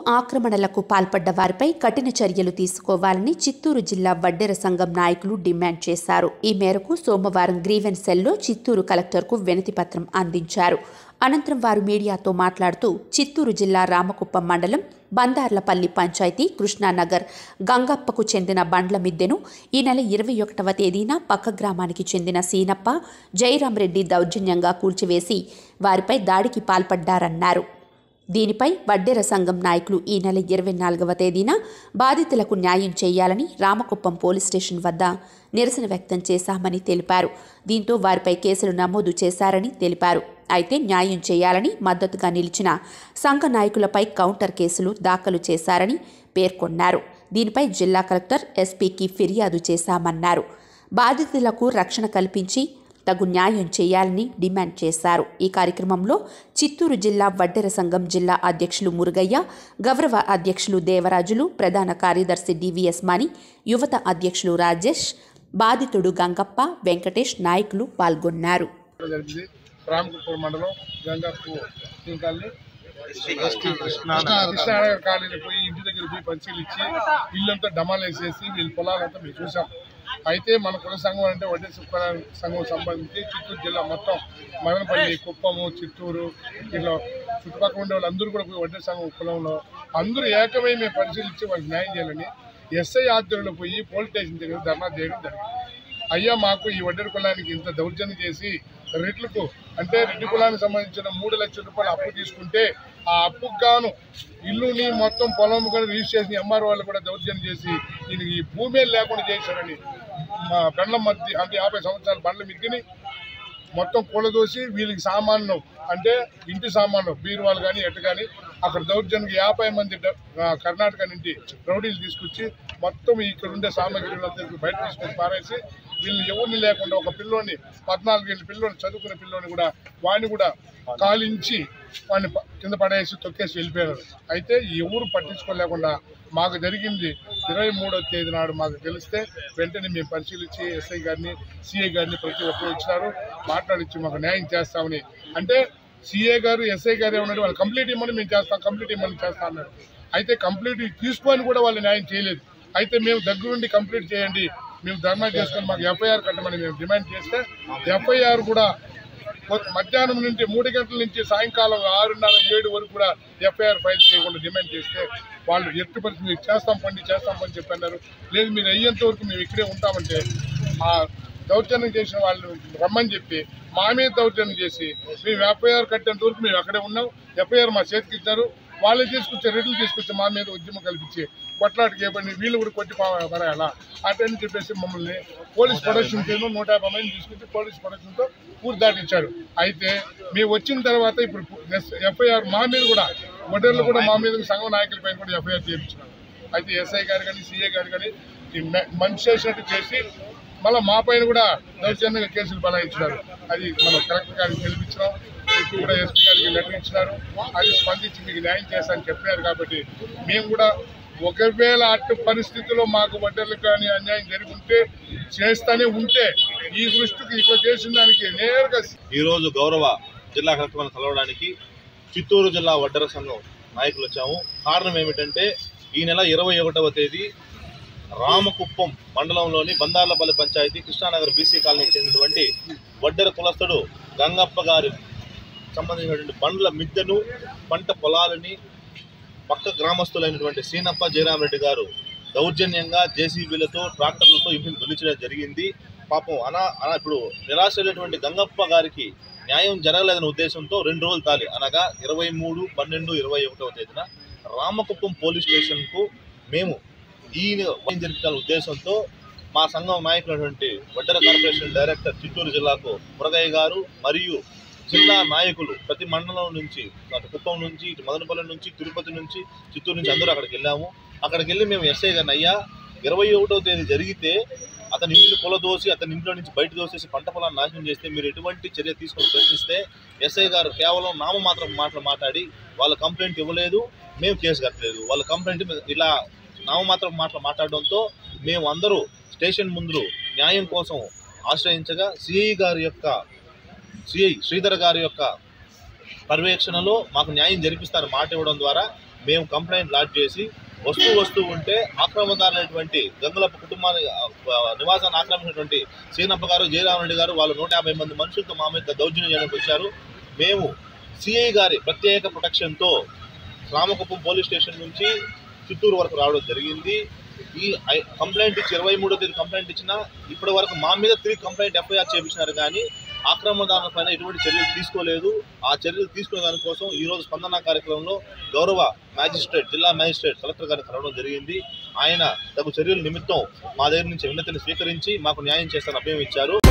ఆక్రమణలకు పాల్పడ్డ వారిపై కఠిన చర్యలు తీసుకోవాలని చిత్తూరు జిల్లా వడ్డెర సంఘం నాయకులు డిమాండ్ చేశారు ఈ మేరకు సోమవారం గ్రీవెన్స్ సెల్లో చిత్తూరు కలెక్టర్కు వినతి పత్రం అందించారు అనంతరం వారు మీడియాతో మాట్లాడుతూ చిత్తూరు జిల్లా రామకుప్పం మండలం బందార్లపల్లి పంచాయతీ కృష్ణానగర్ గంగప్పకు చెందిన బండ్ల మిద్దెను ఈ నెల ఇరవై ఒకటవ తేదీన పక్క గ్రామానికి చెందిన సీనప్ప జయరాంరెడ్డి దౌర్జన్యంగా కూల్చివేసి వారిపై దాడికి పాల్పడ్డారన్నారు దీనిపై వడ్డెర సంఘం నాయకులు ఈ నెల ఇరవై నాలుగవ తేదీన బాధితులకు న్యాయం చేయాలని రామకుప్పం పోలీస్ స్టేషన్ వద్ద నిరసన వ్యక్తం చేశామని తెలిపారు దీంతో వారిపై కేసులు నమోదు చేశారని తెలిపారు అయితే న్యాయం చేయాలని మద్దతుగా నిలిచిన సంఘ నాయకులపై కౌంటర్ కేసులు దాఖలు చేశారని పేర్కొన్నారు దీనిపై జిల్లా కలెక్టర్ ఎస్పీకి ఫిర్యాదు చేశామన్నారు బాధితులకు రక్షణ కల్పించి తగు న్యాయం చేయాలని డిమాండ్ చేశారు ఈ కార్యక్రమంలో చిత్తూరు జిల్లా వడ్డెర సంఘం జిల్లా అధ్యక్షులు మురుగయ్య గౌరవ అధ్యక్షులు దేవరాజులు ప్రధాన కార్యదర్శి డివిఎస్ మణి యువత అధ్యక్షులు రాజేష్ బాధితుడు గంగప్ప వెంకటేష్ నాయకులు పాల్గొన్నారు జరిగింది రామకుప్పూర్ మండలం గంగాపు కాలనీ కృష్ణానగర్ కాలనీ పోయి ఇంటి దగ్గర పోయి పరిశీలించి ఇల్లంతా డమాల్ వేసేసి వీళ్ళ పొలాలంతా మేము చూసాం అయితే మన కుల సంఘం అంటే వడ్డీ కుల సంఘం సంబంధించి చిత్తూరు జిల్లా మొత్తం మదనపల్లి కుప్పము చిత్తూరు ఇట్లా చుట్టుపక్కల ఉండే వాళ్ళందరూ కూడా పోయి వడ్డీ సంఘం కులంలో అందరూ ఏకమై మేము పరిశీలించి వాళ్ళకి న్యాయం చేయాలని ఎస్ఐ ఆధ్వర్యంలో పోయి పోలీస్ స్టేషన్ దగ్గర ధర్నా చేయడం జరిగింది అయ్యా మాకు ఈ వడ్డెర కులానికి ఇంత దౌర్జన్యం చేసి రెట్లకు అంటే రెడ్డి కులానికి సంబంధించిన మూడు లక్షల రూపాయలు అప్పు తీసుకుంటే ఆ అప్పుకు గాను ఇల్లుని మొత్తం పొలం కూడా రిజిస్ట్రేషన్ ఎంఆర్ వాళ్ళు కూడా దౌర్జన్యం చేసి దీనికి ఈ భూమే లేకుండా చేశారని మా బండ్ల మధ్య అంటే యాభై సంవత్సరాల బండ్ల మిద్దిని మొత్తం కూలదోసి వీళ్ళకి సామాన్లు అంటే ఇంటి సామాన్లు బీరువాలు కానీ ఎట్టు కానీ అక్కడ దౌర్జన్యం యాభై మంది డ- ఆ, కర్ణాటక నుండి రౌడీలు తీసుకొచ్చి మొత్తం ఇక్కడ ఉండే సామాగ్రిలంతా బయట తీసుకొచ్చి పారేసి వీళ్ళు ఎవరిని లేకుండా ఒక పిల్లోని పద్నాలుగు ఏళ్ళ పిల్లోని చదువుకునే పిల్లోని కూడా వాడిని కూడా కాలించి వాడిని ప- కింద పడేసి తొక్కేసి వెళ్ళిపోయారు అయితే ఎవరు పట్టించుకోలేకుండా మాకు జరిగింది ఇరవై మూడో తేదీ నాడు మాకు తెలిస్తే వెంటనే మేము పరిశీలించి ఎస్ఐ గారిని సిఐ గారిని ప్రతి ఒక్కరు వచ్చినారు మాట్లాడించి మాకు న్యాయం చేస్తామని అంటే సిఏ గారు ఎస్ఐ గారు ఏమన్నారు వాళ్ళు కంప్లీట్ ఇవ్వమని మేము చేస్తాం కంప్లీట్ ఇవ్వమని చేస్తాం అన్నారు అయితే కంప్లీట్ తీసుకొని కూడా వాళ్ళు న్యాయం చేయలేదు అయితే మేము దగ్గరుండి కంప్లీట్ చేయండి మేము ధర్నా చేసుకొని మాకు ఎఫ్ఐఆర్ కట్టమని మేము డిమాండ్ చేస్తే ఎఫ్ఐఆర్ కూడా కొ- మధ్యాహ్నం నుంచి మూడు గంటల నుంచి సాయంకాలం ఆరున్నర ఏడు వరకు కూడా ఎఫ్ఐఆర్ ఫైల్ చేయకుండా డిమాండ్ చేస్తే వాళ్ళు ఎట్టి పరిస్థితి మీరు చేస్తాం పండి చేస్తాం పని చెప్పి అన్నారు లేదు మీరు అయ్యేంత వరకు మేము ఇక్కడే ఉంటామంటే ఆ దౌర్జన్యం చేసిన వాళ్ళు రమ్మని చెప్పి మా మీద దౌర్జన్యం చేసి మేము ఎఫ్ఐఆర్ కట్టేంత వరకు మేము అక్కడే ఉన్నాం ఎఫ్ఐఆర్ మా చేతికి ఇచ్చారు వాళ్ళే తీసుకొచ్చే రెడ్లు తీసుకొచ్చి మా మీద ఉద్యమం కల్పించి కొట్లాటకి ఇవ్వండి వీళ్ళు కూడా కొట్టి పా- పడేయాలా అటని చెప్పేసి మమ్మల్ని పోలీస్ ప్రొడక్షన్ టీము నూట యాభై మంది తీసుకొచ్చి పోలీస్ ప్రొడక్షన్తో పూర్తి దాటించారు అయితే మేము వచ్చిన తర్వాత ఇప్పుడు ఎఫ్ఐఆర్ మా మీద కూడా మొదళ్ళు కూడా మా మీద సంఘం నాయకుల పైన కూడా ఎఫ్ఐఆర్ చేయించినారు అయితే ఎస్ఐ గారు కానీ సిఏ గారు కానీ ఈ మ- మంచి చేసినట్టు చేసి మళ్ళీ మా పైన కూడా దౌర్జన్యంగా కేసులు బలాయించినారు అది మనం కలెక్టర్ గారికి పిలిపించినాం ఇప్పుడు కూడా ఎస్పీ గారికి లెటర్ ఇచ్చినారు అది స్పందించి మీకు న్యాయం చేస్తానని చెప్పారు కాబట్టి మేము కూడా ఒకవేళ అటు పరిస్థితుల్లో మాకు వడ్డర్లకు కానీ అన్యాయం జరిగి ఉంటే చేస్తూనే ఉంటే ఈ దృష్టికి ఇట్లా చేసిన దానికి నేరుగా ఈరోజు గౌరవ జిల్లా కలెక్టర్లను కలవడానికి చిత్తూరు జిల్లా వడ్డర సంఘం నాయకులు వచ్చాము కారణం ఏమిటంటే ఈ నెల ఇరవై ఒకటవ తేదీ రామకుప్పం మండలంలోని బందార్లపల్లి పంచాయతీ కృష్ణానగర్ బీసీ కాలనీకి చెందినటువంటి వడ్డెర కులస్తుడు గంగప్ప గారి సంబంధించినటువంటి బండ్ల మిద్దెను పంట పొలాలని పక్క గ్రామస్తులైనటువంటి సీనప్ప జయరామరెడ్డి గారు దౌర్జన్యంగా జేసీబీలతో ట్రాక్టర్లతో ఇంటిని తొలిచడం జరిగింది పాపం అనా అనా ఇప్పుడు నిరాశైనటువంటి గంగప్ప గారికి న్యాయం జరగలేదనే ఉద్దేశంతో రెండు రోజులు తాలి అనగా ఇరవై మూడు పన్నెండు ఇరవై ఒకటవ తేదీన రామకుప్పం పోలీస్ స్టేషన్కు మేము ఈ జరిపించాలనే ఉద్దేశంతో మా సంఘం నాయకులైనటువంటి వడ్డెర కార్పొరేషన్ డైరెక్టర్ చిత్తూరు జిల్లాకు మురగయ్య గారు మరియు జిల్లా నాయకులు ప్రతి మండలం నుంచి అటు కుప్పం నుంచి ఇటు మదనపల్లి నుంచి తిరుపతి నుంచి చిత్తూరు నుంచి అందరూ అక్కడికి వెళ్ళాము అక్కడికి వెళ్ళి మేము ఎస్ఐ గారిని అయ్యా ఇరవై ఒకటవ తేదీ జరిగితే అతని ఇంటిని కొలదోసి అతని ఇంట్లో నుంచి బయట దోసేసి పంట పొలాన్ని నాశనం చేస్తే మీరు ఎటువంటి చర్య తీసుకొని ప్రశ్నిస్తే ఎస్ఐ గారు కేవలం నామ మాత్రం మాటలు మాట్లాడి వాళ్ళ కంప్లైంట్ ఇవ్వలేదు మేము కేసు కట్టలేదు వాళ్ళ కంప్లైంట్ మీద ఇలా నామమాత్రం మాటలు మాట్లాడడంతో మేము అందరూ స్టేషన్ ముందు న్యాయం కోసం ఆశ్రయించగా సిఐ గారి యొక్క సిఐ శ్రీధర్ గారి యొక్క పర్యవేక్షణలో మాకు న్యాయం జరిపిస్తారు మాట ఇవ్వడం ద్వారా మేము కంప్లైంట్ లాడ్జ్ చేసి వస్తూ వస్తూ ఉంటే ఆక్రమణదారులైనటువంటి గంగులప్ప కుటుంబాన్ని ఆ, నివాసాన్ని ఆక్రమించినటువంటి సీనప్ప గారు జయరామరెడ్డి గారు వాళ్ళు నూట యాభై మంది మనుషులతో మా మీద దౌర్జన్యం చేయడానికి వచ్చారు మేము సిఐ గారి ప్రత్యేక ప్రొటెక్షన్తో రామకుప్పం పోలీస్ స్టేషన్ నుంచి చిత్తూరు వరకు రావడం జరిగింది ఈ ఐ- కంప్లైంట్ ఇచ్చి ఇరవై మూడో తేదీ కంప్లైంట్ ఇచ్చిన ఇప్పటి వరకు మా మీద తిరిగి కంప్లైంట్ ఎఫ్ఐఆర్ చేపించినారు కానీ ఆక్రమణదారుల పైన ఎటువంటి చర్యలు తీసుకోలేదు ఆ చర్యలు తీసుకునే దానికోసం ఈ రోజు స్పందన కార్యక్రమంలో గౌరవ మ్యాజిస్ట్రేట్ జిల్లా మ్యాజిస్ట్రేట్ కలెక్టర్ గారిని కలవడం జరిగింది ఆయన తగు చర్యల నిమిత్తం మా దగ్గర నుంచి వినతిని స్వీకరించి మాకు న్యాయం చేస్తానని అభయం ఇచ్చారు